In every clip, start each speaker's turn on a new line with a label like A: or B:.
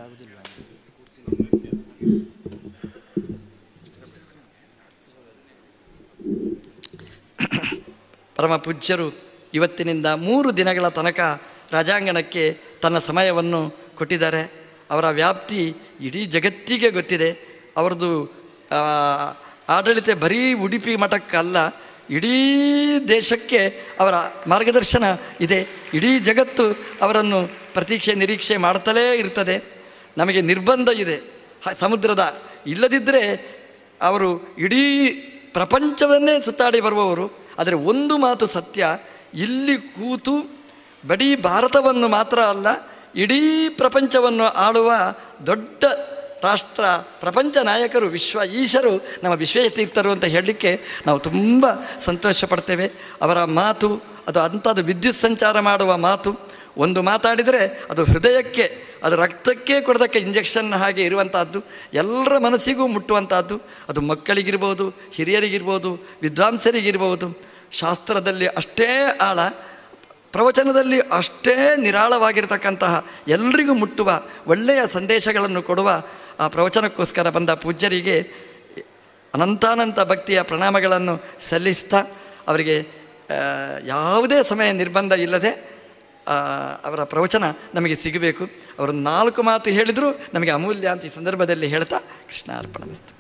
A: ಪರಮ ಪೂಜ್ಯರು ಇವತ್ತಿನಿಂದ ಮೂರು ದಿನಗಳ ತನಕ ರಾಜಾಂಗಣಕ್ಕೆ ತನ್ನ ಸಮಯವನ್ನು ಕೊಟ್ಟಿದ್ದಾರೆ ಅವರ ವ್ಯಾಪ್ತಿ ಇಡೀ ಜಗತ್ತಿಗೆ ಗೊತ್ತಿದೆ ಅವರದು ಆ, ಆಡಳಿತ ಬರೀ ಉಡುಪಿ ಮಠಕ್ಕಲ್ಲ ಇಡೀ ದೇಶಕ್ಕೆ ಅವರ ಮಾರ್ಗದರ್ಶನ ಇದೆ ಇಡೀ ಜಗತ್ತು ಅವರನ್ನು ಪ್ರತೀಕ್ಷೆ ನಿರೀಕ್ಷೆ ಮಾಡ್ತಲೇ ಇರ್ತದೆ ನಮಗೆ ನಿರ್ಬಂಧ ಇದೆ ಹ- ಸಮುದ್ರದ ಇಲ್ಲದಿದ್ದರೆ ಅವರು ಇಡೀ ಪ್ರಪಂಚವನ್ನೇ ಸುತ್ತಾಡಿ ಬರುವವರು ಆದರೆ ಒಂದು ಮಾತು ಸತ್ಯ ಇಲ್ಲಿ ಕೂತು ಬರೀ ಭಾರತವನ್ನು ಮಾತ್ರ ಅಲ್ಲ ಇಡೀ ಪ್ರಪಂಚವನ್ನು ಆಳುವ ದೊಡ್ಡ ರಾಷ್ಟ್ರ ಪ್ರಪಂಚ ನಾಯಕರು ವಿಶ್ವ ಈಶರು ನಮ್ಮ ವಿಶ್ವೇಶತೀರ್ಥರು ಅಂತ ಹೇಳಲಿಕ್ಕೆ ನಾವು ತುಂಬ ಸಂತೋಷ ಪಡ್ತೇವೆ ಅವರ ಮಾತು ಅದು ಅಂಥದ್ದು ವಿದ್ಯುತ್ ಸಂಚಾರ ಮಾಡುವ ಮಾತು ಒಂದು ಮಾತಾಡಿದರೆ ಅದು ಹೃದಯಕ್ಕೆ ಅದು ರಕ್ತಕ್ಕೆ ಕೊಡೋದಕ್ಕೆ ಇಂಜೆಕ್ಷನ್ ಹಾಗೆ ಇರುವಂತಹದ್ದು ಎಲ್ಲರ ಮನಸ್ಸಿಗೂ ಮುಟ್ಟುವಂತಹದ್ದು ಅದು ಮಕ್ಕಳಿಗಿರ್ಬೋದು ಹಿರಿಯರಿಗಿರ್ಬೋದು ವಿದ್ವಾಂಸರಿಗಿರ್ಬೋದು ಶಾಸ್ತ್ರದಲ್ಲಿ ಅಷ್ಟೇ ಆಳ ಪ್ರವಚನದಲ್ಲಿ ಅಷ್ಟೇ ನಿರಾಳವಾಗಿರ್ತಕ್ಕಂತಹ ಎಲ್ರಿಗೂ ಮುಟ್ಟುವ ಒಳ್ಳೆಯ ಸಂದೇಶಗಳನ್ನು ಕೊಡುವ ಆ ಪ್ರವಚನಕ್ಕೋಸ್ಕರ ಬಂದ ಪೂಜ್ಯರಿಗೆ ಅನಂತಾನಂತ ಭಕ್ತಿಯ ಪ್ರಣಾಮಗಳನ್ನು ಸಲ್ಲಿಸ್ತಾ ಅವರಿಗೆ ಆ, ಯಾವುದೇ ಸಮಯ ನಿರ್ಬಂಧ ಇಲ್ಲದೆ ಆ, ಅವರ ಪ್ರವಚನ ನಮಗೆ ಸಿಗಬೇಕು ಅವರು ನಾಲ್ಕು ಮಾತು ಹೇಳಿದರೂ ನಮಗೆ ಅಮೂಲ್ಯ ಅಂತ ಈ ಸಂದರ್ಭದಲ್ಲಿ ಹೇಳ್ತಾ ಕೃಷ್ಣ ಅರ್ಪಣಮಸ್ತು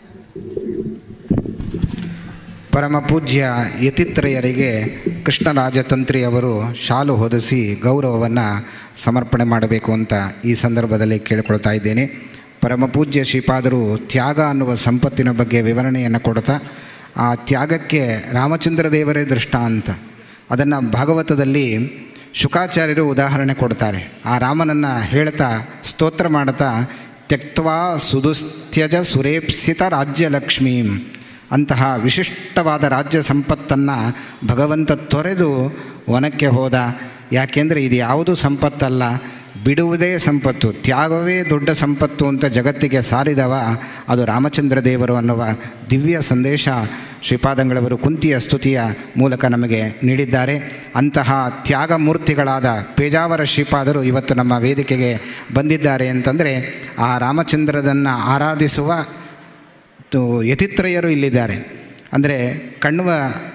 B: ಪರಮ ಪೂಜ್ಯ ಯತಿತ್ರಯರಿಗೆ ಕೃಷ್ಣರಾಜತಂತ್ರಿ ಅವರು ಶಾಲು ಹೊದಿಸಿ ಗೌರವವನ್ನು ಸಮರ್ಪಣೆ ಮಾಡಬೇಕು ಅಂತ ಈ ಸಂದರ್ಭದಲ್ಲಿ ಕೇಳಿಕೊಳ್ತಾ ಇದ್ದೇನೆ ಪರಮ ಪೂಜ್ಯ ಶ್ರೀಪಾದರು ತ್ಯಾಗ ಅನ್ನುವ ಸಂಪತ್ತಿನ ಬಗ್ಗೆ ವಿವರಣೆಯನ್ನು ಕೊಡ್ತಾ ಆ ತ್ಯಾಗಕ್ಕೆ ರಾಮಚಂದ್ರ ದೇವರೇ ದೃಷ್ಟಾಂತ ಅದನ್ನು ಭಾಗವತದಲ್ಲಿ ಶುಕಾಚಾರ್ಯರು ಉದಾಹರಣೆ ಕೊಡ್ತಾರೆ ಆ ರಾಮನನ್ನು ಹೇಳ್ತಾ ಸ್ತೋತ್ರ ಮಾಡ್ತಾ ತ್ಯಕ್ವಾ ಸುದುಸ್ತ್ಯಜ ಸುರೇಪ್ಸಿತ ರಾಜ್ಯಲಕ್ಷ್ಮೀಂ ಅಂತಹ ವಿಶಿಷ್ಟವಾದ ರಾಜ್ಯ ಸಂಪತ್ತನ್ನು ಭಗವಂತ ತೊರೆದು ವನಕ್ಕೆ ಹೋದ ಯಾಕೆಂದರೆ ಇದು ಯಾವುದು ಸಂಪತ್ತಲ್ಲ ಬಿಡುವುದೇ ಸಂಪತ್ತು ತ್ಯಾಗವೇ ದೊಡ್ಡ ಸಂಪತ್ತು ಅಂತ ಜಗತ್ತಿಗೆ ಸಾರಿದವ ಅದು ರಾಮಚಂದ್ರ ದೇವರು ಅನ್ನುವ ದಿವ್ಯ ಸಂದೇಶ ಶ್ರೀಪಾದಂಗಳವರು ಕುಂತಿಯ ಸ್ತುತಿಯ ಮೂಲಕ ನಮಗೆ ನೀಡಿದ್ದಾರೆ ಅಂತಹ ತ್ಯಾಗ ಮೂರ್ತಿಗಳಾದ ಪೇಜಾವರ ಶ್ರೀಪಾದರು ಇವತ್ತು ನಮ್ಮ ವೇದಿಕೆಗೆ ಬಂದಿದ್ದಾರೆ ಅಂತಂದರೆ ಆ ರಾಮಚಂದ್ರದನ್ನು ಆರಾಧಿಸುವ ಮತ್ತು ಯತಿತ್ರಯರು ಇಲ್ಲಿದ್ದಾರೆ ಅಂದರೆ ಕಣ್ವ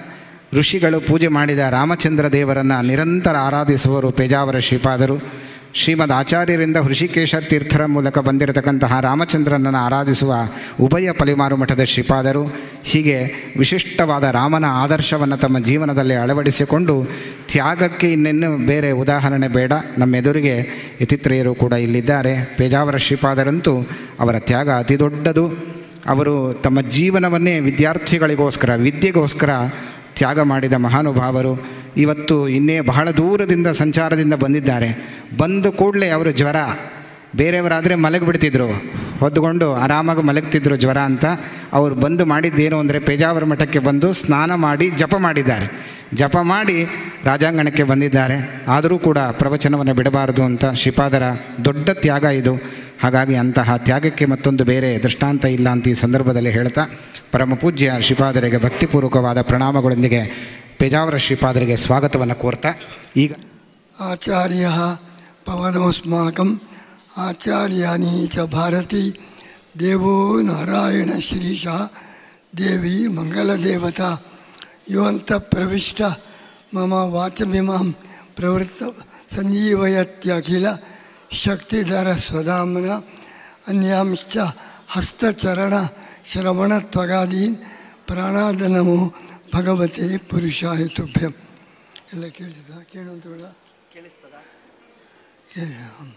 B: ಋಷಿಗಳು ಪೂಜೆ ಮಾಡಿದ ರಾಮಚಂದ್ರ ದೇವರನ್ನು ನಿರಂತರ ಆರಾಧಿಸುವರು ಪೇಜಾವರ ಶ್ರೀಪಾದರು ಶ್ರೀಮದ್ ಆಚಾರ್ಯರಿಂದ ಹೃಷಿಕೇಶ ತೀರ್ಥರ ಮೂಲಕ ಬಂದಿರತಕ್ಕಂತಹ ರಾಮಚಂದ್ರನನ್ನು ಆರಾಧಿಸುವ ಉಭಯ ಪಲಿಮಾರು ಮಠದ ಶ್ರೀಪಾದರು ಹೀಗೆ ವಿಶಿಷ್ಟವಾದ ರಾಮನ ಆದರ್ಶವನ್ನು ತಮ್ಮ ಜೀವನದಲ್ಲಿ ಅಳವಡಿಸಿಕೊಂಡು ತ್ಯಾಗಕ್ಕೆ ಇನ್ನೇನು ಬೇರೆ ಉದಾಹರಣೆ ಬೇಡ ನಮ್ಮ ಎದುರಿಗೆ ಯತಿತ್ರಯರು ಕೂಡ ಇಲ್ಲಿದ್ದಾರೆ ಪೇಜಾವರ ಶ್ರೀಪಾದರಂತೂ ಅವರ ತ್ಯಾಗ ಅತಿ ದೊಡ್ಡದು ಅವರು ತಮ್ಮ ಜೀವನವನ್ನೇ ವಿದ್ಯಾರ್ಥಿಗಳಿಗೋಸ್ಕರ ವಿದ್ಯೆಗೋಸ್ಕರ ತ್ಯಾಗ ಮಾಡಿದ ಮಹಾನುಭಾವರು ಇವತ್ತು ಇನ್ನೇ ಬಹಳ ದೂರದಿಂದ ಸಂಚಾರದಿಂದ ಬಂದಿದ್ದಾರೆ ಬಂದ ಕೂಡಲೇ ಅವರು ಜ್ವರ ಬೇರೆಯವರಾದರೆ ಮಲಗಿಬಿಡ್ತಿದ್ರು ಹೊದ್ದುಕೊಂಡು ಆರಾಮಾಗಿ ಮಲಗ್ತಿದ್ರು ಜ್ವರ ಅಂತ ಅವರು ಬಂದು ಮಾಡಿದ್ದೇನು ಅಂದರೆ ಪೇಜಾವರ ಮಠಕ್ಕೆ ಬಂದು ಸ್ನಾನ ಮಾಡಿ ಜಪ ಮಾಡಿದ್ದಾರೆ ಜಪ ಮಾಡಿ ರಾಜಾಂಗಣಕ್ಕೆ ಬಂದಿದ್ದಾರೆ ಆದರೂ ಕೂಡ ಪ್ರವಚನವನ್ನು ಬಿಡಬಾರದು ಅಂತ ಶ್ರೀಪಾದರ ದೊಡ್ಡ ತ್ಯಾಗ ಇದು ಹಾಗಾಗಿ ಅಂತಹ ತ್ಯಾಗಕ್ಕೆ ಮತ್ತೊಂದು ಬೇರೆ ದೃಷ್ಟಾಂತ ಇಲ್ಲ ಅಂತ ಈ ಸಂದರ್ಭದಲ್ಲಿ ಹೇಳ್ತಾ ಪರಮ ಪೂಜ್ಯ ಶ್ರೀಪಾದರಿಗೆ ಭಕ್ತಿಪೂರ್ವಕವಾದ ಪ್ರಣಾಮಗಳೊಂದಿಗೆ ಪೇಜಾವರ ಶ್ರೀಪಾದರಿಗೆ ಸ್ವಾಗತವನ್ನು ಕೋರ್ತಾ ಈಗ
C: ಆಚಾರ್ಯ ಪವನೋಸ್ಮಾಕಂ ಆಚಾರ್ಯಾನಿ ಚ ಭಾರತಿ ದೇವೋ ನಾರಾಯಣ ಶ್ರೀಶ ದೇವಿ ಮಂಗಲದೇವತಾ ಯೋಂತ ಪ್ರವಿಷ್ಟ ಮಮ ವಾಚಮಿಮಾಂ ಪ್ರವೃತ್ತ ಸಂಜೀವಯತ್ಯಖಿಲ ಶಕ್ತಿಧರ ಸ್ವಧಾಮನ ಅನ್ಯಾಂಶ್ಚ ಹಸ್ತಚರಣ ಶ್ರವಣತ್ವಗಾದೀನ್ ಪ್ರಾಣಾದನಮೋ ಭಗವತೆ ಪುರುಷಾಯ ತುಭ್ಯಂ ಎಲ್ಲ ಕೇಳಿದ ಕೇಳುವಂತ ಬೇಡ ಕೇಳಿ ಹ್ಮ್.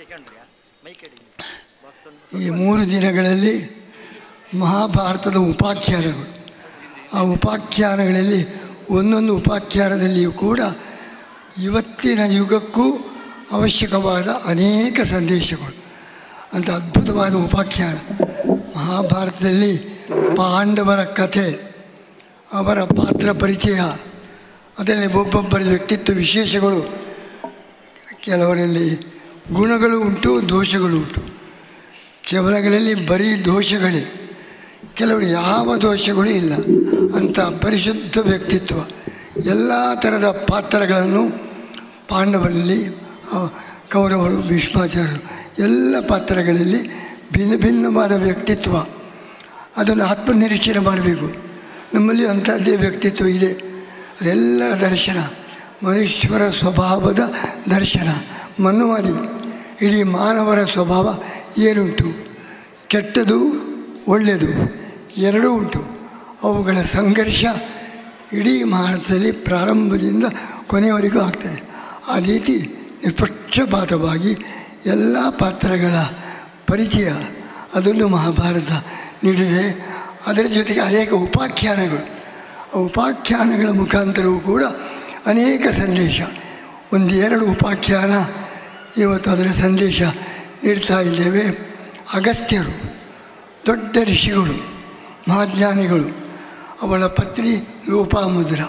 C: ಈ ಮೂರು ದಿನಗಳಲ್ಲಿ ಮಹಾಭಾರತದ ಉಪಾಖ್ಯಾನಗಳು ಆ ಉಪಾಖ್ಯಾನಗಳಲ್ಲಿ ಒಂದೊಂದು ಉಪಾಖ್ಯಾನದಲ್ಲಿಯೂ ಕೂಡ ಇವತ್ತಿನ ಯುಗಕ್ಕೂ ಅವಶ್ಯಕವಾದ ಅನೇಕ ಸಂದೇಶಗಳು ಅಂತ ಅದ್ಭುತವಾದ ಉಪಾಖ್ಯಾನ ಮಹಾಭಾರತದಲ್ಲಿ ಪಾಂಡವರ ಕಥೆ ಅವರ ಪಾತ್ರ ಪರಿಚಯ ಅದರಲ್ಲಿ ಒಬ್ಬೊಬ್ಬರ ವ್ಯಕ್ತಿತ್ವ ವಿಶೇಷಗಳು ಕೆಲವರಲ್ಲಿ ಗುಣಗಳು ಉಂಟು ದೋಷಗಳು ಉಂಟು ಕೆಲವರಲ್ಲಿ ಬರೀ ದೋಷಗಳೇ ಕೆಲವರು ಯಾವ ದೋಷಗಳು ಇಲ್ಲ ಅಂಥ ಪರಿಶುದ್ಧ ವ್ಯಕ್ತಿತ್ವ ಎಲ್ಲ ಥರದ ಪಾತ್ರಗಳನ್ನು ಪಾಂಡವರಲ್ಲಿ ಆ, ಕೌರವರು ಭೀಷ್ಮಾಚಾರ್ಯರು ಎಲ್ಲ ಪಾತ್ರಗಳಲ್ಲಿ ಭಿನ್ನ ಭಿನ್ನವಾದ ವ್ಯಕ್ತಿತ್ವ ಅದನ್ನು ಆತ್ಮನಿರೀಕ್ಷಣೆ ಮಾಡಬೇಕು ನಮ್ಮಲ್ಲಿ ಅಂಥದ್ದೇ ವ್ಯಕ್ತಿತ್ವ ಇದೆ ಅದೆಲ್ಲರ ದರ್ಶನ ಮನುಷ್ಯರ ಸ್ವಭಾವದ ದರ್ಶನ ಮನ್ನುವಾದಿ ಇಡೀ ಮಾನವರ ಸ್ವಭಾವ ಏನುಂಟು ಕೆಟ್ಟದು ಒಳ್ಳೆಯದು ಎರಡೂ ಉಂಟು ಅವುಗಳ ಸಂಘರ್ಷ ಇಡೀ ಭಾರತದಲ್ಲಿ ಪ್ರಾರಂಭದಿಂದ ಕೊನೆಯವರೆಗೂ ಆಗ್ತದೆ ಆ ರೀತಿ ನಿಷ್ಪಕ್ಷಪಾತವಾಗಿ ಎಲ್ಲ ಪಾತ್ರಗಳ ಪರಿಚಯ ಅದನ್ನು ಮಹಾಭಾರತ ನೀಡಿದೆ ಅದರ ಜೊತೆಗೆ ಅನೇಕ ಉಪಾಖ್ಯಾನಗಳು ಆ ಉಪಾಖ್ಯಾನಗಳ ಮುಖಾಂತರವೂ ಕೂಡ ಅನೇಕ ಸಂದೇಶ ಒಂದು ಎರಡು ಉಪಾಖ್ಯಾನ ಇವತ್ತು ಅದರ ಸಂದೇಶ ನೀಡ್ತಾ ಇದ್ದೇವೆ ಅಗಸ್ತ್ಯರು ದೊಡ್ಡ ಋಷಿಗಳು ಮಹಾಜ್ಞಾನಿಗಳು ಅವಳ ಪತ್ನಿ ಲೋಪಾಮುದ್ರ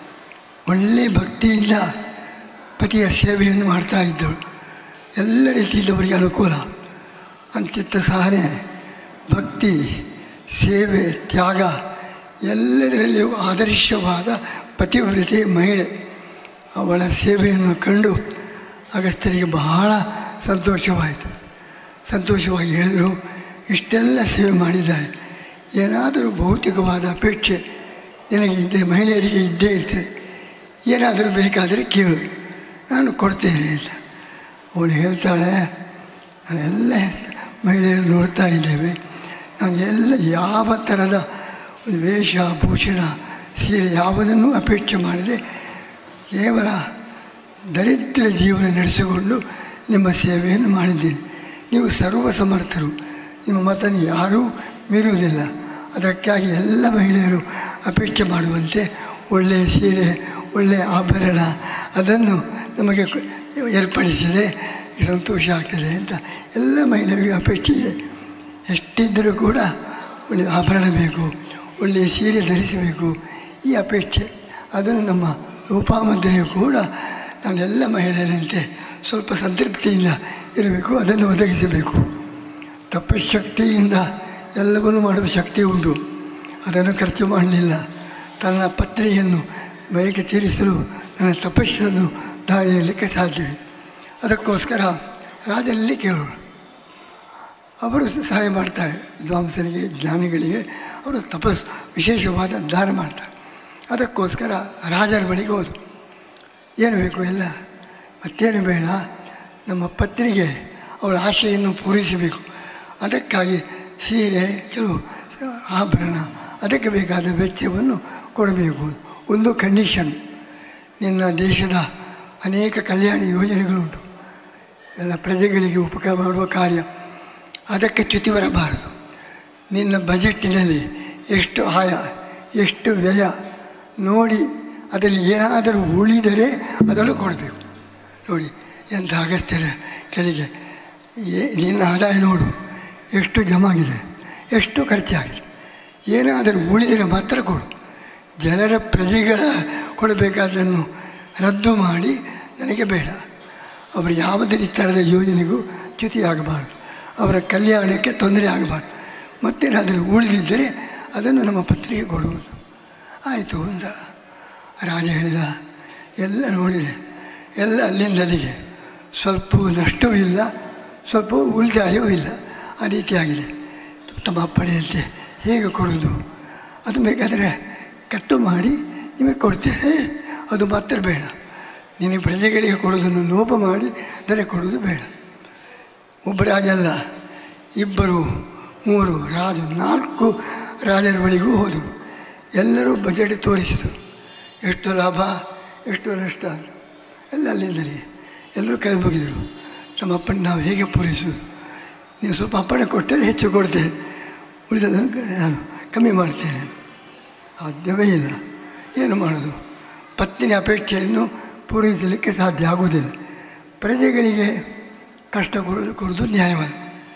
C: ಒಳ್ಳೆಯ ಭಕ್ತಿಯಿಂದ ಪತಿಯ ಸೇವೆಯನ್ನು ಮಾಡ್ತಾ ಇದ್ದಳು ಎಲ್ಲ ರೀತಿಯಿಂದ ಅವರಿಗೆ ಅನುಕೂಲ ಅಂತ್ಯತ್ತ ಸಹನೆ ಭಕ್ತಿ ಸೇವೆ ತ್ಯಾಗ ಎಲ್ಲದರಲ್ಲಿಯೂ ಆದರ್ಶವಾದ ಪತಿವ್ರತೆ ಮಹಿಳೆ ಅವಳ ಸೇವೆಯನ್ನು ಕಂಡು ಅಗಸ್ತ್ಯರಿಗೆ ಬಹಳ ಸಂತೋಷವಾಯಿತು ಸಂತೋಷವಾಗಿ ಹೇಳಿದರು ಇಷ್ಟೆಲ್ಲ ಸೇವೆ ಮಾಡಿದ್ದಾರೆ ಏನಾದರೂ ಭೌತಿಕವಾದ ಅಪೇಕ್ಷೆ ನಿನಗೆ ಇದ್ದೇ ಮಹಿಳೆಯರಿಗೆ ಇದ್ದೇ ಇರ್ತದೆ ಏನಾದರೂ ಬೇಕಾದರೆ ಕೇಳು ನಾನು ಕೊಡ್ತೇನೆ ಅಂತ ಅವಳು ಹೇಳ್ತಾಳೆ ನಾನೆಲ್ಲ ಮಹಿಳೆಯರು ನೋಡ್ತಾ ಇದ್ದೇವೆ ನಾನು ಎಲ್ಲ ಯಾವ ಥರದ ಒಂದು ವೇಷ ಭೂಷಣ ಸೀರೆ ಯಾವುದನ್ನೂ ಅಪೇಕ್ಷೆ ಮಾಡದೆ ಕೇವಲ ದರಿದ್ರ ಜೀವನ ನಡೆಸಿಕೊಂಡು ನಿಮ್ಮ ಸೇವೆಯನ್ನು ಮಾಡಿದ್ದೇನೆ ನೀವು ಸರ್ವ ಸಮರ್ಥರು ನಿಮ್ಮ ಮತನ್ನು ಯಾರೂ ಮೀರುವುದಿಲ್ಲ ಅದಕ್ಕಾಗಿ ಎಲ್ಲ ಮಹಿಳೆಯರು ಅಪೇಕ್ಷೆ ಮಾಡುವಂತೆ ಒಳ್ಳೆಯ ಸೀರೆ ಒಳ್ಳೆಯ ಆಭರಣ ಅದನ್ನು ನಮಗೆ ಕ- ಏರ್ಪಡಿಸಿದೆ ಸಂತೋಷ ಆಗ್ತದೆ ಅಂತ ಎಲ್ಲ ಮಹಿಳೆಯರಿಗೂ ಅಪೇಕ್ಷೆ ಇದೆ ಎಷ್ಟಿದ್ದರೂ ಕೂಡ ಒಳ್ಳೆಯ ಆಭರಣ ಬೇಕು ಒಳ್ಳೆಯ ಸೀರೆ ಧರಿಸಬೇಕು ಈ ಅಪೇಕ್ಷೆ ಅದನ್ನು ನಮ್ಮ ಲೋಪಾಮುದ್ರೆಯು ಕೂಡ ನಾನೆಲ್ಲ ಮಹಿಳೆಯರಂತೆ ಸ್ವಲ್ಪ ಸಂತೃಪ್ತಿಯಿಂದ ಇರಬೇಕು ಅದನ್ನು ಒದಗಿಸಬೇಕು ತಪಶಕ್ತಿಯಿಂದ ಎಲ್ಲವನ್ನೂ ಮಾಡುವ ಶಕ್ತಿ ಉಂಟು ಅದನ್ನು ಖರ್ಚು ಮಾಡಲಿಲ್ಲ ತನ್ನ ಪತ್ನಿಯನ್ನು ಬಯಕೆ ತೀರಿಸಲು ನನ್ನ ತಪಸ್ಸನ್ನು ದಾರಿಯಲಿಕ್ಕೆ ಸಾಧ್ಯವಿಲ್ಲ ಅದಕ್ಕೋಸ್ಕರ ರಾಜರಲ್ಲಿ ಕೇಳೋಣ ಅವರು ಸಹಾಯ ಮಾಡ್ತಾರೆ ವಿದ್ವಾಂಸರಿಗೆ ಜ್ಞಾನಿಗಳಿಗೆ ಅವರು ತಪಸ್ ವಿಶೇಷವಾದ ದಾನ ಮಾಡ್ತಾರೆ ಅದಕ್ಕೋಸ್ಕರ ರಾಜರ ಬಳಿಗೆ ಹೋದರು ಏನು ಬೇಕು ಎಲ್ಲ ಮತ್ತೇನು ಬೇಡ ನಮ್ಮ ಪತ್ನಿಗೆ ಅವಳ ಆಶೆಯನ್ನು ಪೂರೈಸಬೇಕು ಅದಕ್ಕಾಗಿ ಸೀರೆ ಕೆಲವು ಆಭರಣ ಅದಕ್ಕೆ ಬೇಕಾದ ವೆಚ್ಚವನ್ನು ಕೊಡಬೇಕು ಒಂದು ಕಂಡೀಷನ್ ನಿನ್ನ ದೇಶದ ಅನೇಕ ಕಲ್ಯಾಣ ಯೋಜನೆಗಳುಂಟು ಎಲ್ಲ ಪ್ರಜೆಗಳಿಗೆ ಉಪಕಾರ ಮಾಡುವ ಕಾರ್ಯ ಅದಕ್ಕೆ ಚ್ಯುತಿ ಬರಬಾರದು ನಿನ್ನ ಬಜೆಟ್ಟಿನಲ್ಲಿ ಎಷ್ಟು ಆಯ ಎಷ್ಟು ವ್ಯಯ ನೋಡಿ ಅದರಲ್ಲಿ ಏನಾದರೂ ಉಳಿದರೆ ಅದನ್ನು ಕೊಡಬೇಕು ನೋಡಿ ಎಂಥ ಅಗತ್ಯದ ಕೆಳಗೆ ಏ- ನಿನ್ನ ಆದಾಯ ನೋಡು ಎಷ್ಟು ಜಮಾ ಆಗಿದೆ ಎಷ್ಟು ಖರ್ಚಾಗಿದೆ ಏನಾದರೂ ಉಳಿದರೆ ಮಾತ್ರ ಕೊಡು ಜನರ ಪ್ರಜೆಗಳ ಕೊಡಬೇಕಾದನ್ನು ರದ್ದು ಮಾಡಿ ನನಗೆ ಬೇಡ ಅವರು ಯಾವುದೇ ಥರದ ಯೋಜನೆಗೂ ಚ್ಯುತಿಯಾಗಬಾರ್ದು ಅವರ ಕಲ್ಯಾಣಕ್ಕೆ ತೊಂದರೆ ಆಗಬಾರ್ದು ಮತ್ತೇನಾದರೂ ಉಳಿದಿದ್ದರೆ ಅದನ್ನು ನಮ್ಮ ಪತ್ರಿಕೆ ಕೊಡುವುದು ಆಯಿತು ಅಂತ ರಾಜ ಹೇಳಿದ ಎಲ್ಲ ನೋಡಿದೆ ಎಲ್ಲ ಅಲ್ಲಿಂದ ಅಲ್ಲಿಗೆ ಸ್ವಲ್ಪ ನಷ್ಟವೂ ಇಲ್ಲ ಸ್ವಲ್ಪ ಉಳಿತಾಯವೂ ಇಲ್ಲ ಆ ರೀತಿಯಾಗಿದೆ ತಮ್ಮ ಅಪ್ಪಣೆಯಂತೆ ಹೇಗೆ ಕೊಡೋದು ಅದು ಬೇಕಾದರೆ ಕಟ್ಟು ಮಾಡಿ ನಿಮಗೆ ಕೊಡ್ತೇನೆ ಅದು ಮಾತ್ರ ಬೇಡ ನಿನಗೆ ಪ್ರಜೆಗಳಿಗೆ ಕೊಡೋದನ್ನು ಲೋಪ ಮಾಡಿ ನನಗೆ ಕೊಡೋದು ಬೇಡ ಒಬ್ಬ ರಾಜ ಅಲ್ಲ ಇಬ್ಬರು ಮೂರು ರಾಜ ನಾಲ್ಕು ರಾಜರ ಬಳಿಗೂ ಹೋದರು ಎಲ್ಲರೂ ಬಜೆಟ್ ತೋರಿಸಿದರು ಎಷ್ಟು ಲಾಭ ಎಷ್ಟು ನಷ್ಟ ಅಂತ ಎಲ್ಲ ಅಲ್ಲಿಂದಲೇ ಎಲ್ಲರೂ ಕೈ ಮುಗಿದರು ನಮ್ಮ ಅಪ್ಪನ ನಾವು ಹೇಗೆ ಪೂರೈಸೋದು ನೀವು ಸ್ವಲ್ಪ ಅಪ್ಪಣೆ ಕೊಟ್ಟರೆ ಹೆಚ್ಚು ಕೊಡ್ತೇನೆ ಉಳಿದದನ್ನು ನಾನು ಕಮ್ಮಿ ಮಾಡ್ತೇನೆ ಸಾಧ್ಯವೇ ಇಲ್ಲ ಏನು ಮಾಡೋದು ಪತ್ನಿಯ ಅಪೇಕ್ಷೆಯನ್ನು ಪೂರೈಸಲಿಕ್ಕೆ ಸಾಧ್ಯ ಆಗುವುದಿಲ್ಲ ಪ್ರಜೆಗಳಿಗೆ ಕಷ್ಟ ಕೊಡೋದು ಕೊಡೋದು ನ್ಯಾಯವಲ್ಲ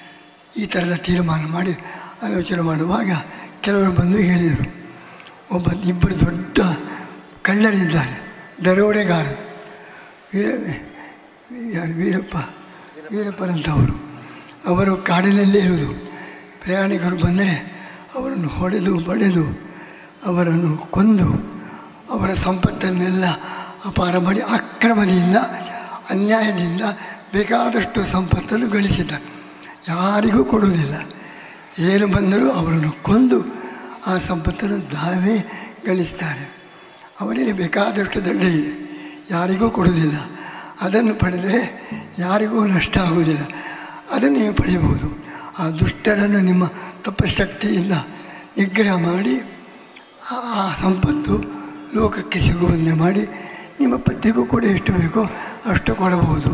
C: ಈ ಥರದ ತೀರ್ಮಾನ ಮಾಡಿ ಆಲೋಚನೆ ಮಾಡುವಾಗ ಕೆಲವರು ಬಂದು ಹೇಳಿದರು ಒಬ್ಬ ಇಬ್ಬರು ದೊಡ್ಡ ಕಳ್ಳರಿದ್ದಾರೆ ದರೋಡೆಗಾರರು ವೀರ ಯಾರು ವೀರಪ್ಪ ವೀರಪ್ಪರಂಥವರು ಅವರು ಕಾಡಿನಲ್ಲೇ ಇರುವುದು ಪ್ರಯಾಣಿಕರು ಬಂದರೆ ಅವರನ್ನು ಹೊಡೆದು ಬಡೆದು ಅವರನ್ನು ಕೊಂದು ಅವರ ಸಂಪತ್ತನ್ನೆಲ್ಲ ಅಪಾರ ಮಾಡಿ ಅಕ್ರಮದಿಂದ ಅನ್ಯಾಯದಿಂದ ಬೇಕಾದಷ್ಟು ಸಂಪತ್ತನ್ನು ಗಳಿಸಿದ ಯಾರಿಗೂ ಕೊಡುವುದಿಲ್ಲ ಏನು ಬಂದರೂ ಅವರನ್ನು ಕೊಂದು ಆ ಸಂಪತ್ತನ್ನು ತಾವೇ ಗಳಿಸ್ತಾರೆ ಅವರಿಗೆ ಬೇಕಾದಷ್ಟು ದಂಡ ಇದೆ ಯಾರಿಗೂ ಕೊಡುವುದಿಲ್ಲ ಅದನ್ನು ಪಡೆದರೆ ಯಾರಿಗೂ ನಷ್ಟ ಆಗುವುದಿಲ್ಲ ಅದನ್ನು ನೀವು ಪಡೆಯಬಹುದು ಆ ದುಷ್ಟರನ್ನು ನಿಮ್ಮ ತಪಶಕ್ತಿಯಿಂದ ನಿಗ್ರಹ ಮಾಡಿ ಆ ಆ ಸಂಪತ್ತು ಲೋಕಕ್ಕೆ ಸಿಗುವಂತೆ ಮಾಡಿ ನಿಮ್ಮ ಪತಿಗೂ ಕೂಡ ಎಷ್ಟು ಬೇಕೋ ಅಷ್ಟು ಕೊಡಬಹುದು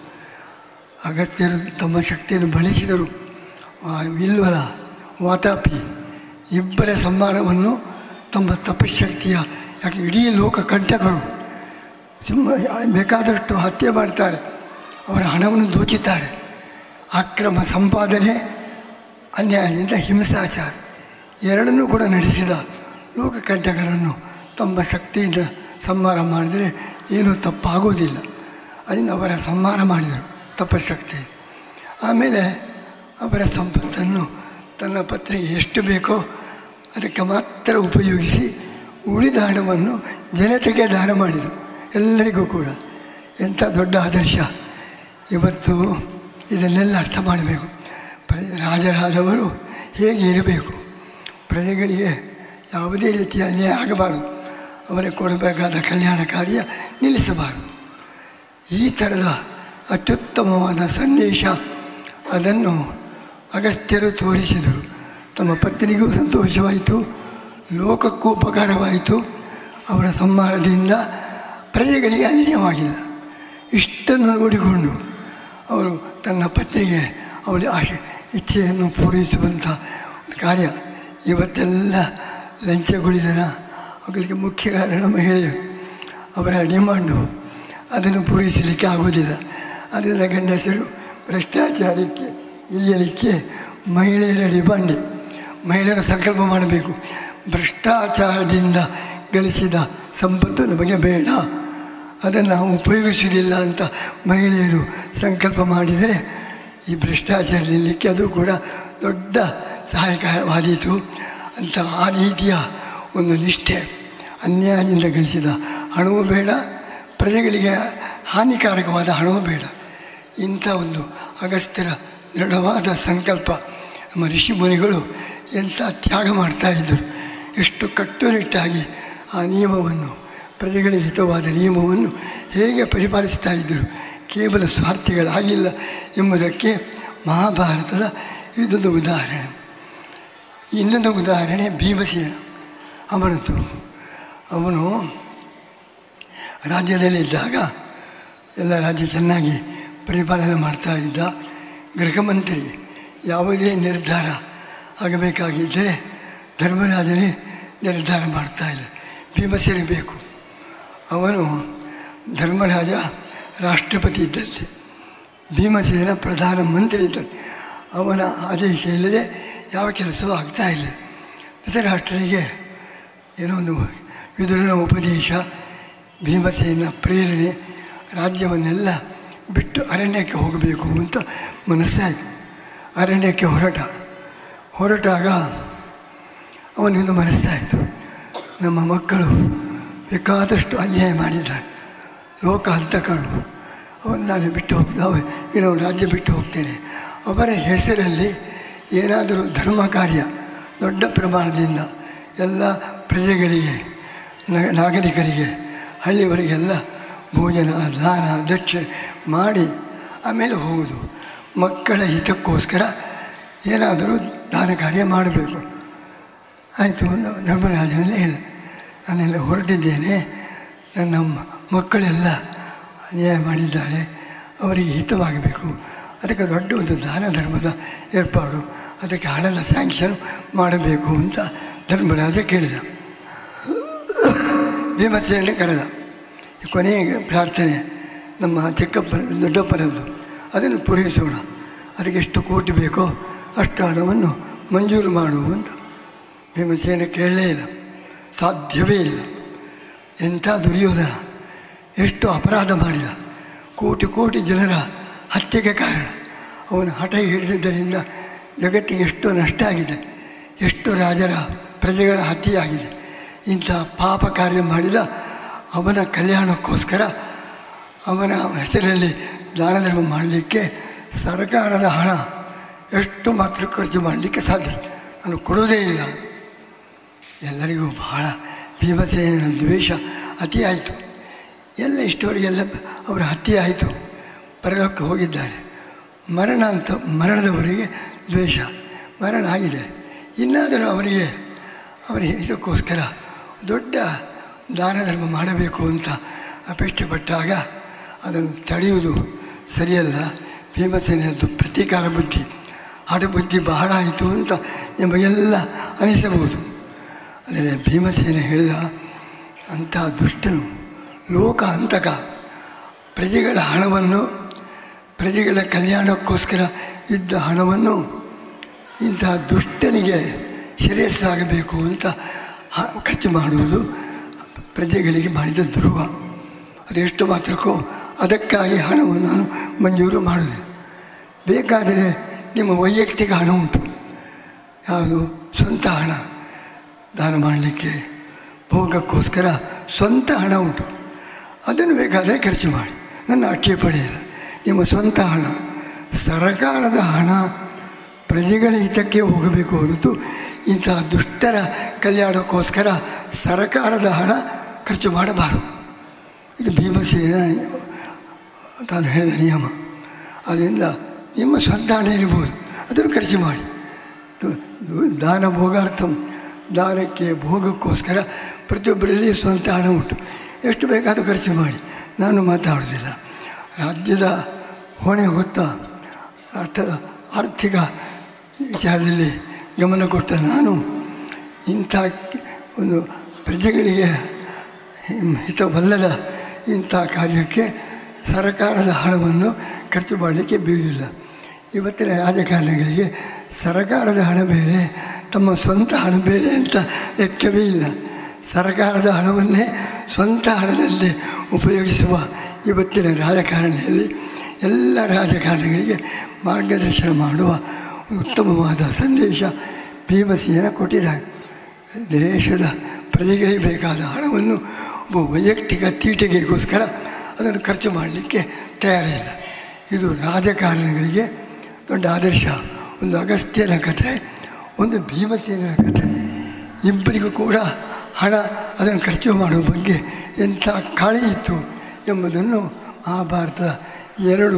C: ಅಗತ್ಯರು ತಮ್ಮ ಶಕ್ತಿಯನ್ನು ಬಳಸಿದರು ಆ ವಿಲ್ವಲ ವಾತಾಪಿ ಇಬ್ಬರ ಸಂಹಾರವನ್ನು ತಮ್ಮ ತಪಶಕ್ತಿಯ ಯಾಕೆ ಇಡೀ ಲೋಕ ಕಂಠಕರು ತುಂಬ ಬೇಕಾದಷ್ಟು ಹತ್ಯೆ ಮಾಡ್ತಾರೆ ಅವರ ಹಣವನ್ನು ದೋಚುತ್ತಾರೆ ಅಕ್ರಮ ಸಂಪಾದನೆ ಅನ್ಯಾಯದಿಂದ ಹಿಂಸಾಚಾರ ಎರಡನ್ನೂ ಕೂಡ ನಡೆಸಿದ ಲೋಕಕಂಟಕರನ್ನು ತಮ್ಮ ಶಕ್ತಿಯಿಂದ ಸಂಹಾರ ಮಾಡಿದರೆ ಏನೂ ತಪ್ಪಾಗೋದಿಲ್ಲ ಅದರಿಂದ ಅವರ ಸಂಹಾರ ಮಾಡಿದರು ತಪಶಕ್ತಿ ಆಮೇಲೆ ಅವರ ಸಂಪತ್ತನ್ನು ತನ್ನ ಪತ್ನಿಗೆ ಎಷ್ಟು ಬೇಕೋ ಅದಕ್ಕೆ ಮಾತ್ರ ಉಪಯೋಗಿಸಿ ಉಳಿದ ಹಣವನ್ನು ಜನತೆಗೆ ದಾನ ಮಾಡಿದರು ಎಲ್ಲರಿಗೂ ಕೂಡ ಎಂಥ ದೊಡ್ಡ ಆದರ್ಶ ಇವತ್ತು ಇದನ್ನೆಲ್ಲ ಅರ್ಥ ಮಾಡಬೇಕು ಪ್ರಜೆ ರಾಜರಾದವರು ಹೇಗೆ ಇರಬೇಕು ಪ್ರಜೆಗಳಿಗೆ ಯಾವುದೇ ರೀತಿಯ ಅನ್ಯಾಯ ಆಗಬಾರದು ಅವರಿಗೆ ಕೊಡಬೇಕಾದ ಕಲ್ಯಾಣ ಕಾರ್ಯ ನಿಲ್ಲಿಸಬಾರದು ಈ ಥರದ ಅತ್ಯುತ್ತಮವಾದ ಸಂದೇಶ ಅದನ್ನು ಅಗಸ್ತ್ಯರು ತೋರಿಸಿದರು ತಮ್ಮ ಪತ್ನಿಗೂ ಸಂತೋಷವಾಯಿತು ಲೋಕಕ್ಕೂ ಉಪಕಾರವಾಯಿತು ಅವರ ಸಂಹಾರದಿಂದ ಪ್ರಜೆಗಳಿಗೆ ಅನ್ಯಾಯವಾಗಿಲ್ಲ ಇಷ್ಟನ್ನು ನೋಡಿಕೊಂಡು ಅವರು ತನ್ನ ಪತ್ನಿಗೆ ಅವಳ ಆಶೆ ಇಚ್ಛೆಯನ್ನು ಪೂರೈಸುವಂಥ ಕಾರ್ಯ ಇವತ್ತೆಲ್ಲ ಲಂಚಗುಳಿದನ ಅವರಿಗೆ ಮುಖ್ಯ ಕಾರಣ ಮಹಿಳೆಯರು ಅವರ ಡಿಮಾಂಡು ಅದನ್ನು ಪೂರೈಸಲಿಕ್ಕೆ ಆಗೋದಿಲ್ಲ ಅದರಿಂದ ಗಂಡಸರು ಭ್ರಷ್ಟಾಚಾರಕ್ಕೆ ಇಳಿಯಲಿಕ್ಕೆ ಮಹಿಳೆಯರ ಡಿಮಾಂಡೆ ಮಹಿಳೆಯರು ಸಂಕಲ್ಪ ಮಾಡಬೇಕು ಭ್ರಷ್ಟಾಚಾರದಿಂದ ಗಳಿಸಿದ ಸಂಪತ್ತು ನಮಗೆ ಬೇಡ ಅದನ್ನು ನಾವು ಉಪಯೋಗಿಸುವುದಿಲ್ಲ ಅಂತ ಮಹಿಳೆಯರು ಸಂಕಲ್ಪ ಮಾಡಿದರೆ ಈ ಭ್ರಷ್ಟಾಚಾರ ನಿಲ್ಲಕ್ಕೆ ಅದು ಕೂಡ ದೊಡ್ಡ ಸಹಾಯಕವಾದೀತು ಅಂತ ಆ ರೀತಿಯ ಒಂದು ನಿಷ್ಠೆ ಅನ್ಯಾಯದಿಂದ ಗಳಿಸಿದ ಹಣವೂ ಬೇಡ ಪ್ರಜೆಗಳಿಗೆ ಹಾನಿಕಾರಕವಾದ ಹಣವೂ ಬೇಡ ಇಂಥ ಒಂದು ಅಗಸ್ತ್ಯರ ದೃಢವಾದ ಸಂಕಲ್ಪ ನಮ್ಮ ಋಷಿ ಮುನಿಗಳು ಎಂಥ ತ್ಯಾಗ ಮಾಡ್ತಾಯಿದ್ದರು ಎಷ್ಟು ಕಟ್ಟುನಿಟ್ಟಾಗಿ ಆ ನಿಯಮವನ್ನು ಪ್ರಜೆಗಳಿಗೆ ಹಿತವಾದ ನಿಯಮವನ್ನು ಹೇಗೆ ಪರಿಪಾಲಿಸ್ತಾ ಇದ್ದರು ಕೇವಲ ಸ್ವಾರ್ಥಿಗಳಾಗಿಲ್ಲ ಎಂಬುದಕ್ಕೆ ಮಹಾಭಾರತದ ಇದೊಂದು ಉದಾಹರಣೆ ಇನ್ನೊಂದು ಉದಾಹರಣೆ ಭೀಮಸೇನ ಅವನದ್ದು ಅವನು ರಾಜ್ಯದಲ್ಲಿದ್ದಾಗ ಎಲ್ಲ ರಾಜ್ಯ ಚೆನ್ನಾಗಿ ಪರಿಪಾಲನೆ ಮಾಡ್ತಾ ಇದ್ದ ಗೃಹ ಮಂತ್ರಿ ಯಾವುದೇ ನಿರ್ಧಾರ ಆಗಬೇಕಾಗಿದ್ದರೆ ಧರ್ಮರಾಜನೇ ನಿರ್ಧಾರ ಮಾಡ್ತಾ ಇಲ್ಲ ಭೀಮಸೇನೆ ಬೇಕು ಅವನು ಧರ್ಮರಾಜ ರಾಷ್ಟ್ರಪತಿ ಇದ್ದಂತೆ ಭೀಮಸೇನ ಪ್ರಧಾನ ಮಂತ್ರಿ ಇದ್ದಂತೆ ಅವನ ಆದೇಶ ಇಲ್ಲದೆ ಯಾವ ಕೆಲಸವೂ ಆಗ್ತಾ ಇಲ್ಲ ಧೃತರಾಷ್ಟ್ರನಿಗೆ ಏನೋ ಒಂದು ವಿದುರನ ಉಪದೇಶ ಭೀಮಸೇನ ಪ್ರೇರಣೆ ರಾಜ್ಯವನ್ನೆಲ್ಲ ಬಿಟ್ಟು ಅರಣ್ಯಕ್ಕೆ ಹೋಗಬೇಕು ಅಂತ ಮನಸ್ಸಾಯಿತು ಅರಣ್ಯಕ್ಕೆ ಹೊರಟ ಹೊರಟಾಗ ಅವನಿಂದ ಮನಸ್ಸಾಯಿತು ನಮ್ಮ ಮಕ್ಕಳು ಬೇಕಾದಷ್ಟು ಅನ್ಯಾಯ ಮಾಡಿದ್ದಾರೆ ಲೋಕ ಹಂತಕರು ಅವನು ನಾನು ಬಿಟ್ಟು ಹೋಗ್ತಾ ಇನ್ನೂ ರಾಜ್ಯ ಬಿಟ್ಟು ಹೋಗ್ತೇನೆ ಅವರ ಹೆಸರಲ್ಲಿ ಏನಾದರೂ ಧರ್ಮ ಕಾರ್ಯ ದೊಡ್ಡ ಪ್ರಮಾಣದಿಂದ ಎಲ್ಲ ಪ್ರಜೆಗಳಿಗೆ ನ- ನಾಗರಿಕರಿಗೆ ಹಳ್ಳಿಯವರಿಗೆಲ್ಲ ಭೋಜನ ದಾನ ದಕ್ಷಿಣೆ ಮಾಡಿ ಆಮೇಲೆ ಹೋಗುವುದು ಮಕ್ಕಳ ಹಿತಕ್ಕೋಸ್ಕರ ಏನಾದರೂ ದಾನ ಕಾರ್ಯ ಮಾಡಬೇಕು ಆಯಿತು ಧರ್ಮರಾಜನಲ್ಲಿ ಹೇಳ ನಾನೆಲ್ಲ ಹೊರಟಿದ್ದೇನೆ ನನ್ನ ಮ- ಮಕ್ಕಳೆಲ್ಲ ಅನ್ಯಾಯ ಮಾಡಿದ್ದಾರೆ ಅವರಿಗೆ ಹಿತವಾಗಬೇಕು ಅದಕ್ಕೆ ದೊಡ್ಡ ಒಂದು ದಾನ ಧರ್ಮದ ಏರ್ಪಾಡು ಅದಕ್ಕೆ ಹಣದ ಸ್ಯಾಂಕ್ಷನ್ ಮಾಡಬೇಕು ಅಂತ ಧರ್ಮರಾಜ ಕೇಳಿದ ಭೀಮಸೇನೆ ಕರೆದ ಕೊನೆಗೆ ಪ್ರಾರ್ಥನೆ ನಮ್ಮ ಚಿಕ್ಕಪ್ಪನ ದೊಡ್ಡಪ್ಪನದ್ದು ಅದನ್ನು ಪೂರೈಸೋಣ ಅದಕ್ಕೆ ಎಷ್ಟು ಕೋಟಿ ಬೇಕೋ ಅಷ್ಟು ಹಣವನ್ನು ಮಂಜೂರು ಮಾಡು ಅಂತ ಭೀಮಸೇನ ಕೇಳಲೇ ಇಲ್ಲ ಸಾಧ್ಯವೇ ಇಲ್ಲ ಎಂಥ ದುರ್ಯೋಧನ ಎಷ್ಟು ಅಪರಾಧ ಮಾಡಿದ ಕೋಟಿ ಕೋಟಿ ಜನರ ಹತ್ಯೆಗೆ ಕಾರಣ ಅವನು ಹಠ ಹಿಡಿದಿದ್ದರಿಂದ ಜಗತ್ತಿಗೆ ಎಷ್ಟು ನಷ್ಟ ಆಗಿದೆ ಎಷ್ಟು ರಾಜರ ಪ್ರಜೆಗಳ ಹತ್ಯೆಯಾಗಿದೆ ಇಂಥ ಪಾಪ ಕಾರ್ಯ ಮಾಡಿದ ಅವನ ಕಲ್ಯಾಣಕ್ಕೋಸ್ಕರ ಅವನ ಹೆಸರಲ್ಲಿ ದಾನ ಧರ್ಮ ಮಾಡಲಿಕ್ಕೆ ಸರ್ಕಾರದ ಹಣ ಎಷ್ಟು ಮಾತ್ರ ಖರ್ಚು ಮಾಡಲಿಕ್ಕೆ ಸಾಧ್ಯ ನಾನು ಕೊಡುವುದೇ ಇಲ್ಲ ಎಲ್ಲರಿಗೂ ಬಹಳ ಭೀಮಸೇನ ದ್ವೇಷ ಅತಿ ಆಯಿತು ಎಲ್ಲ ಇಷ್ಟವರೆಗೆಲ್ಲ ಅವರ ಹತ್ಯೆ ಆಯಿತು ಪರಲೋಕಕ್ಕೆ ಹೋಗಿದ್ದಾರೆ ಮರಣ ಅಂತ ಮರಣದವರಿಗೆ ದ್ವೇಷ ಮರಣ ಆಗಿದೆ ಇನ್ನಾದರೂ ಅವರಿಗೆ ಅವರಿಗೆ ಇದಕ್ಕೋಸ್ಕರ ದೊಡ್ಡ ದಾನ ಧರ್ಮ ಮಾಡಬೇಕು ಅಂತ ಅಪೇಕ್ಷೆ ಪಟ್ಟಾಗ ಅದನ್ನು ತಡೆಯುವುದು ಸರಿಯಲ್ಲ ಭೀಮಸೇನದ್ದು ಪ್ರತೀಕಾರ ಬುದ್ಧಿ ಹಠ ಬುದ್ಧಿ ಬಹಳ ಆಯಿತು ಅಂತ ನಿಮಗೆಲ್ಲ ಅನಿಸಬಹುದು ಆದರೆ ಭೀಮಸೇನ ಹೇಳಿದ ಅಂಥ ದುಷ್ಟನು ಲೋಕ ಅಂತಕ ಪ್ರಜೆಗಳ ಹಣವನ್ನು ಪ್ರಜೆಗಳ ಕಲ್ಯಾಣಕ್ಕೋಸ್ಕರ ಇದ್ದ ಹಣವನ್ನು ಇಂತಹ ದುಷ್ಟನಿಗೆ ಶ್ರೇಯಸ್ಸಾಗಬೇಕು ಅಂತ ಹ- ಖರ್ಚು ಮಾಡುವುದು ಪ್ರಜೆಗಳಿಗೆ ಮಾಡಿದ ಧ್ರುವ ಅದೆಷ್ಟು ಮಾತ್ರಕ್ಕೂ ಅದಕ್ಕಾಗಿ ಹಣವನ್ನು ನಾನು ಮಂಜೂರು ಮಾಡುವುದಿಲ್ಲ ಬೇಕಾದರೆ ನಿಮ್ಮ ವೈಯಕ್ತಿಕ ಹಣ ಉಂಟು ಯಾವುದು ಸ್ವಂತ ಹಣ ದಾನ ಮಾಡಲಿಕ್ಕೆ ಭೋಗಕ್ಕೋಸ್ಕರ ಸ್ವಂತ ಹಣ ಉಂಟು ಅದನ್ನು ಬೇಕಾದರೆ ಖರ್ಚು ಮಾಡಿ ನನ್ನ ಆಕ್ಷೇಪಣೆ ಇಲ್ಲ ನಿಮ್ಮ ಸ್ವಂತ ಹಣ ಸರಕಾರದ ಹಣ ಪ್ರಜೆಗಳ ಹಿತಕ್ಕೆ ಹೋಗಬೇಕು ಹೊರತು ಇಂತಹ ದುಷ್ಟರ ಕಲ್ಯಾಣಕ್ಕೋಸ್ಕರ ಸರಕಾರದ ಹಣ ಖರ್ಚು ಮಾಡಬಾರದು ಇದು ಭೀಮಸೇನ ತಾನು ಹೇಳಿದ ನಿಯಮ ಅದರಿಂದ ನಿಮ್ಮ ಸ್ವಂತ ಹಣ ಇರ್ಬೋದು ಅದನ್ನು ಖರ್ಚು ಮಾಡಿ ದು- ದು- ದಾನ ಭೋಗಾರ್ಥಂ ದಾನಕ್ಕೆ ಭೋಗಕ್ಕೋಸ್ಕರ ಪ್ರತಿಯೊಬ್ಬರಲ್ಲಿ ಸ್ವಂತ ಹಣ ಉಂಟು ಎಷ್ಟು ಬೇಕಾದರೂ ಖರ್ಚು ಮಾಡಿ ನಾನು ಮಾತಾಡೋದಿಲ್ಲ ರಾಜ್ಯದ ಹೊಣೆ ಹೊತ್ತ ಅರ್ಥ ಆರ್ಥಿಕ ವಿಚಾರದಲ್ಲಿ ಗಮನ ಕೊಟ್ಟ ನಾನು ಇಂಥ ಒಂದು ಪ್ರಜೆಗಳಿಗೆ ಹಿಂ- ಹಿತವಲ್ಲದ ಇಂಥ ಕಾರ್ಯಕ್ಕೆ ಸರಕಾರದ ಹಣವನ್ನು ಖರ್ಚು ಮಾಡಲಿಕ್ಕೆ ಬೀಳುವುದಿಲ್ಲ ಇವತ್ತಿನ ರಾಜಕಾರಣಿಗಳಿಗೆ ಸರಕಾರದ ಹಣ ಬೇರೆ ತಮ್ಮ ಸ್ವಂತ ಹಣ ಬೇರೆ ಅಂತ ಲೆಕ್ಕವೇ ಇಲ್ಲ ಸರಕಾರದ ಹಣವನ್ನೇ ಸ್ವಂತ ಹಣದಲ್ಲಿ ಉಪಯೋಗಿಸುವ ಇವತ್ತಿನ ರಾಜಕಾರಣಿಯಲ್ಲಿ ಎಲ್ಲ ರಾಜಕಾರಣಿಗಳಿಗೆ ಮಾರ್ಗದರ್ಶನ ಮಾಡುವ ಒಂದು ಉತ್ತಮವಾದ ಸಂದೇಶ ಭೀಮಸೇನ ಕೊಟ್ಟಿದ್ದಾರೆ ದೇಶದ ಪ್ರಜೆಗಳಿಗೆ ಬೇಕಾದ ಹಣವನ್ನು ಒಬ್ಬ ವೈಯಕ್ತಿಕ ತೀಟೆಗೆಗೋಸ್ಕರ ಅದನ್ನು ಖರ್ಚು ಮಾಡಲಿಕ್ಕೆ ತಯಾರಿಲ್ಲ ಇದು ರಾಜಕಾರಣಿಗಳಿಗೆ ದೊಡ್ಡ ಆದರ್ಶ ಒಂದು ಅಗಸ್ತ್ಯನ ಕಥೆ ಒಂದು ಭೀಮಸೇನ ಕಥೆ ಇಬ್ಬರಿಗೂ ಕೂಡ ಹಣ ಅದನ್ನು ಖರ್ಚು ಮಾಡುವ ಬಗ್ಗೆ ಎಂಥ ಕಾಳಿ ಇತ್ತು ಎಂಬುದನ್ನು ಮಹಾಭಾರತದ ಎರಡು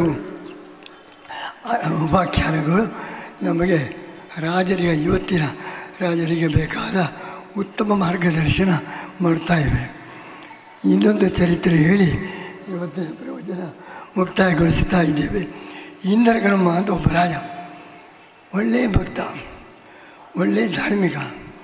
C: ಉಪಾಖ್ಯಾನಗಳು ನಮಗೆ ರಾಜರಿಗೆ ಇವತ್ತಿನ ರಾಜರಿಗೆ ಬೇಕಾದ ಉತ್ತಮ ಮಾರ್ಗದರ್ಶನ ಮಾಡ್ತಾ ಇವೆ ಇನ್ನೊಂದು ಚರಿತ್ರೆ ಹೇಳಿ ಇವತ್ತಿನ ಪ್ರವಚನ ಮುಕ್ತಾಯಗೊಳಿಸ್ತಾ ಇದ್ದೇವೆ ಇಂದ್ರಕರ್ಮ ಅಂತ ಒಬ್ಬ ರಾಜ ಒಳ್ಳೆಯ ಭಕ್ತ ಒಳ್ಳೆಯ ಧಾರ್ಮಿಕ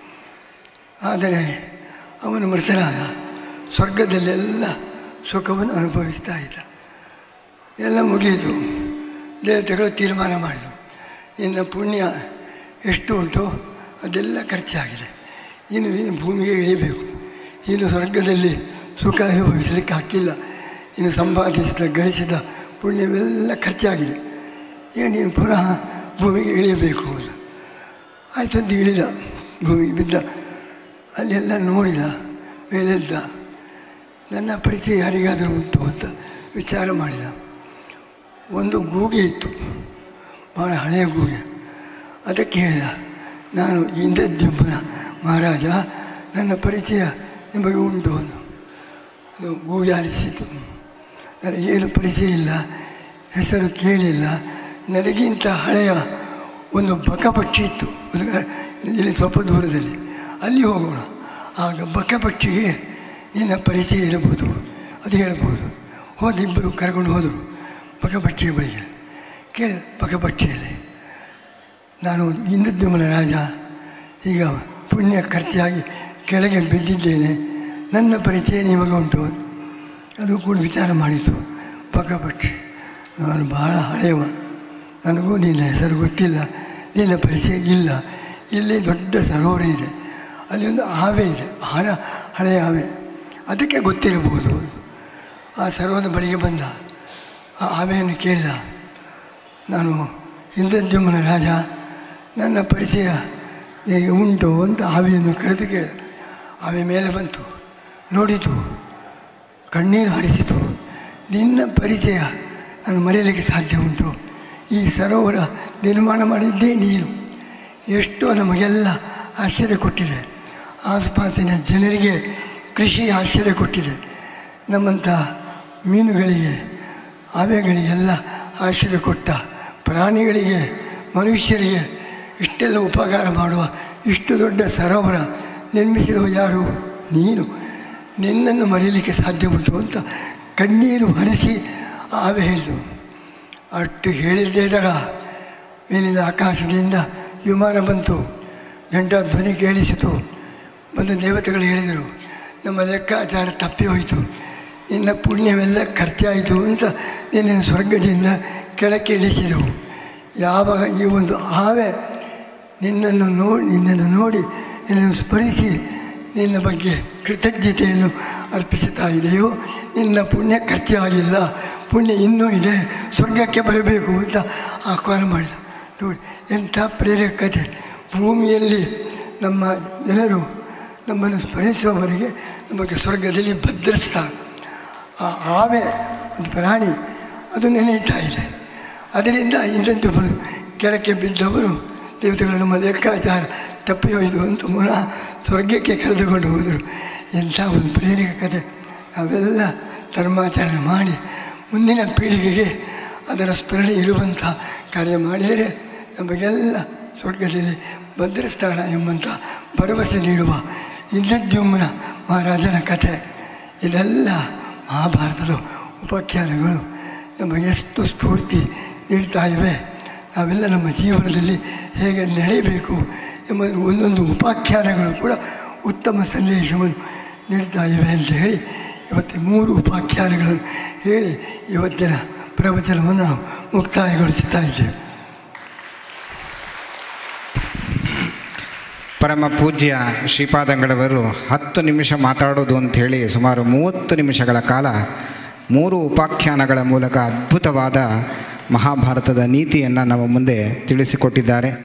C: ಆದರೆ ಅವನು ಮೃತನಾದ ಸ್ವರ್ಗದಲ್ಲೆಲ್ಲ ಸುಖವನ್ನು ಅನುಭವಿಸ್ತಾ ಇದ್ದ ಎಲ್ಲ ಮುಗಿಯಿತು ದೇವತೆಗಳು ತೀರ್ಮಾನ ಮಾಡಿದರು ಇನ್ನು ಪುಣ್ಯ ಎಷ್ಟು ಉಂಟು ಅದೆಲ್ಲ ಖರ್ಚಾಗಿದೆ ಇನ್ನು ನೀನು ಭೂಮಿಗೆ ಇಳಿಬೇಕು ಇನ್ನು ಸ್ವರ್ಗದಲ್ಲಿ ಸುಖ ಅನುಭವಿಸಲಿಕ್ಕೆ ಆಗ್ತಿಲ್ಲ ಇನ್ನು ಸಂಪಾದಿಸಿದ ಗಳಿಸಿದ ಪುಣ್ಯವೆಲ್ಲ ಖರ್ಚಾಗಿದೆ ಈಗ ನೀನು ಪುನಃ ಭೂಮಿಗೆ ಇಳಿಯಬೇಕು ಅಂತ ಆಯ್ತು ಅಂತ ಇಳಿದ ಭೂಮಿಗೆ ಬಿದ್ದ ಅಲ್ಲೆಲ್ಲ ನೋಡಿದ ಮೇಲೆದ್ದ ನನ್ನ ಪರಿಚಯ ಯಾರಿಗಾದರೂ ಉಂಟು ಅಂತ ವಿಚಾರ ಮಾಡಿದ ಒಂದು ಗೂಗೆ ಇತ್ತು ಭಾಳ ಹಳೆಯ ಗೂಗೆ ಅದಕ್ಕೆ ಹೇಳಿದ ನಾನು ಇಂದ್ರದ್ಯುಮ್ನ ಮಹಾರಾಜ ನನ್ನ ಪರಿಚಯ ನಿಮಗೆ ಉಂಟು ಅಂದು ಅದು ಗೂಗೆ ಆಲಿಸಿತು ನನಗೇನು ಪರಿಚಯ ಇಲ್ಲ ಹೆಸರು ಕೇಳಿಲ್ಲ ನನಗಿಂತ ಹಳೆಯ ಒಂದು ಬಕಪಕ್ಷಿ ಇತ್ತು ಒಂದು ಕ- ಇಲ್ಲಿ ಸ್ವಲ್ಪ ದೂರದಲ್ಲಿ ಅಲ್ಲಿ ಹೋಗೋಣ ಆಗ ಬಕಪಕ್ಷಿಗೆ ನಿನ್ನ ಪರಿಚಯ ಇರಬಹುದು ಅದು ಹೇಳ್ಬೋದು ಹೋದ ಇಬ್ಬರು ಕರ್ಕೊಂಡು ಹೋದರು ಬಕಪಕ್ಷಿಯ ಬಳಿಗೆ ಕೇಳಿ ಬಕಪಕ್ಷಿಯಲ್ಲಿ ನಾನು ಇಂದ್ರದ್ಯುಮ್ನ ರಾಜ ಈಗ ಪುಣ್ಯ ಖರ್ಚಾಗಿ ಕೆಳಗೆ ಬಿದ್ದಿದ್ದೇನೆ ನನ್ನ ಪರಿಚಯ ನಿಮಗೆ ಉಂಟು ಅದು ಕೂಡ ವಿಚಾರ ಮಾಡಿತು ಪಕ್ಕಪಕ್ಷಿ ನಾನು ಬಹಳ ಹಳೆಯವ ನನಗೂ ನಿನ್ನ ಹೆಸರು ಗೊತ್ತಿಲ್ಲ ನಿನ್ನ ಪರಿಚಯ ಇಲ್ಲ ಇಲ್ಲಿ ದೊಡ್ಡ ಸರೋವರ ಇದೆ ಅಲ್ಲಿ ಒಂದು ಆವೆ ಇದೆ ಬಹಳ ಹಳೆಯ ಆವೆ ಅದಕ್ಕೆ ಗೊತ್ತಿರಬಹುದು ಆ ಸರೋವರದ ಬಳಿಗೆ ಬಂದ ಆ ಆವೆಯನ್ನು ಕೇಳಿದ ನಾನು ಇಂದ್ರದ್ಯುಮ್ನ ರಾಜ ನನ್ನ ಪರಿಚಯ ಹೇಗೆ ಉಂಟು ಅಂತ ಆವಿಯನ್ನು ಕರೆದು ಕೇಳಿದ ಆವೆ ಮೇಲೆ ಬಂತು ನೋಡಿತು ಕಣ್ಣೀರು ಹರಿಸಿತು ನಿನ್ನ ಪರಿಚಯ ನಾನು ಮರೆಯಲಿಕ್ಕೆ ಸಾಧ್ಯ ಉಂಟು ಈ ಸರೋವರ ನಿರ್ಮಾಣ ಮಾಡಿದ್ದೇ ನೀನು ಎಷ್ಟೋ ನಮಗೆಲ್ಲ ಆಶ್ಚರ್ಯ ಕೊಟ್ಟಿದೆ ಆಸುಪಾಸಿನ ಜನರಿಗೆ ಕೃಷಿ ಆಶ್ಚರ್ಯ ಕೊಟ್ಟಿದೆ ನಮ್ಮಂಥ ಮೀನುಗಳಿಗೆ ಆವೆಗಳಿಗೆಲ್ಲ ಆಶ್ಚರ್ಯ ಕೊಟ್ಟ ಪ್ರಾಣಿಗಳಿಗೆ ಮನುಷ್ಯರಿಗೆ ಇಷ್ಟೆಲ್ಲ ಉಪಕಾರ ಮಾಡುವ ಇಷ್ಟು ದೊಡ್ಡ ಸರೋವರ ನಿರ್ಮಿಸಿದವ ಯಾರು ನೀನು ನಿನ್ನನ್ನು ಮರೆಯಲಿಕ್ಕೆ ಸಾಧ್ಯ ಉಂಟು ಅಂತ ಕಣ್ಣೀರು ಹರಿಸಿ ಆವೆ ಹೇಳಿತು ಅಷ್ಟು ಹೇಳಿದ್ದೇ ತಡ ಮೇಲಿನ ಆಕಾಶದಿಂದ ವಿಮಾನ ಬಂತು ಗಂಟಾ ಧ್ವನಿ ಕೇಳಿಸಿತು ಬಂದು ದೇವತೆಗಳು ಹೇಳಿದರು ನಮ್ಮ ಲೆಕ್ಕಾಚಾರ ತಪ್ಪಿ ಹೋಯಿತು ನಿನ್ನ ಪುಣ್ಯವೆಲ್ಲ ಖರ್ಚಾಯಿತು ಅಂತ ನಿನ್ನ ಸ್ವರ್ಗದಿಂದ ಕೆಳಕ್ಕೆ ಇಳಿಸಿದೆವು ಯಾವಾಗ ಈ ಒಂದು ಆವೆ ನಿನ್ನನ್ನು ನೋಡಿ ನಿನ್ನನ್ನು ನೋಡಿ ನಿನ್ನನ್ನು ಸ್ಮರಿಸಿ ನಿನ್ನ ಬಗ್ಗೆ ಕೃತಜ್ಞತೆಯನ್ನು ಅರ್ಪಿಸುತ್ತಾ ಇದೆಯೋ ನಿನ್ನ ಪುಣ್ಯ ಖರ್ಚಾಗಿಲ್ಲ ಪುಣ್ಯ ಇನ್ನೂ ಇದೆ ಸ್ವರ್ಗಕ್ಕೆ ಬರಬೇಕು ಅಂತ ಆಹ್ವಾನ ಮಾಡಿದ ನೋಡಿ ಎಂಥ ಪ್ರೇರಕತೆ ಭೂಮಿಯಲ್ಲಿ ನಮ್ಮ ಜನರು ನಮ್ಮನ್ನು ಸ್ಮರಿಸುವವರಿಗೆ ನಮಗೆ ಸ್ವರ್ಗದಲ್ಲಿ ಭದ್ರಿಸ್ತಾರೆ ಆ ಆವೆ ಒಂದು ಪ್ರಾಣಿ ಅದು ನೆನೆಯುತ್ತಾ ಇದೆ ಅದರಿಂದ ಇಂಥದ್ದೊಬ್ಬರು ಕೆಳಕ್ಕೆ ಬಿದ್ದವರು ದೇವತೆಗಳು ನಮ್ಮ ಲೆಕ್ಕಾಚಾರ ತಪ್ಪಿ ಹೋಯಿತು ಅಂತ ಪುನಃ ಸ್ವರ್ಗಕ್ಕೆ ಕರೆದುಕೊಂಡು ಹೋದರು ಎಂಥ ಒಂದು ಪ್ರೇರಕ ಕಥೆ ನಾವೆಲ್ಲ ಧರ್ಮಾಚರಣೆ ಮಾಡಿ ಮುಂದಿನ ಪೀಳಿಗೆಗೆ ಅದರ ಸ್ಮರಣೆ ಇರುವಂಥ ಕಾರ್ಯ ಮಾಡಿದರೆ ನಮಗೆಲ್ಲ ಸ್ವರ್ಗದಲ್ಲಿ ಭದ್ರಸ್ಥಾನ ಎಂಬಂಥ ಭರವಸೆ ನೀಡುವ ಇಂದ್ರದ್ಯುಮ್ನ ಮಹಾರಾಜನ ಕಥೆ ಇದೆಲ್ಲ ಮಹಾಭಾರತದ ಉಪಾಖ್ಯಾನಗಳು ನಮಗೆ ಎಷ್ಟು ಸ್ಫೂರ್ತಿ ನೀಡ್ತಾ ಇವೆ ನಾವೆಲ್ಲ ನಮ್ಮ ಜೀವನದಲ್ಲಿ ಹೇಗೆ ನಡೆಯಬೇಕು ಎಂಬ ಒಂದೊಂದು ಉಪಾಖ್ಯಾನಗಳು ಕೂಡ ಉತ್ತಮ ಸಂದೇಶವನ್ನು ನೀಡ್ತಾ ಇವೆ ಅಂತ ಹೇಳಿ ಇವತ್ತು ಮೂರು ಉಪಾಖ್ಯಾನಗಳನ್ನು ಹೇಳಿ ಇವತ್ತಿನ ಪ್ರವಚನವನ್ನು ನಾವು ಮುಕ್ತಾಯಗೊಳಿಸ್ತಾ ಇದ್ದೇವೆ
B: ಪರಮ ಪೂಜ್ಯ ಶ್ರೀಪಾದಂಗಳವರು ಹತ್ತು ನಿಮಿಷ ಮಾತಾಡೋದು ಅಂಥೇಳಿ ಸುಮಾರು ಮೂವತ್ತು ನಿಮಿಷಗಳ ಕಾಲ ಮೂರು ಉಪಾಖ್ಯಾನಗಳ ಮೂಲಕ ಅದ್ಭುತವಾದ ಮಹಾಭಾರತದ ನೀತಿಯನ್ನು ನಮ್ಮ ಮುಂದೆ ತಿಳಿಸಿಕೊಟ್ಟಿದ್ದಾರೆ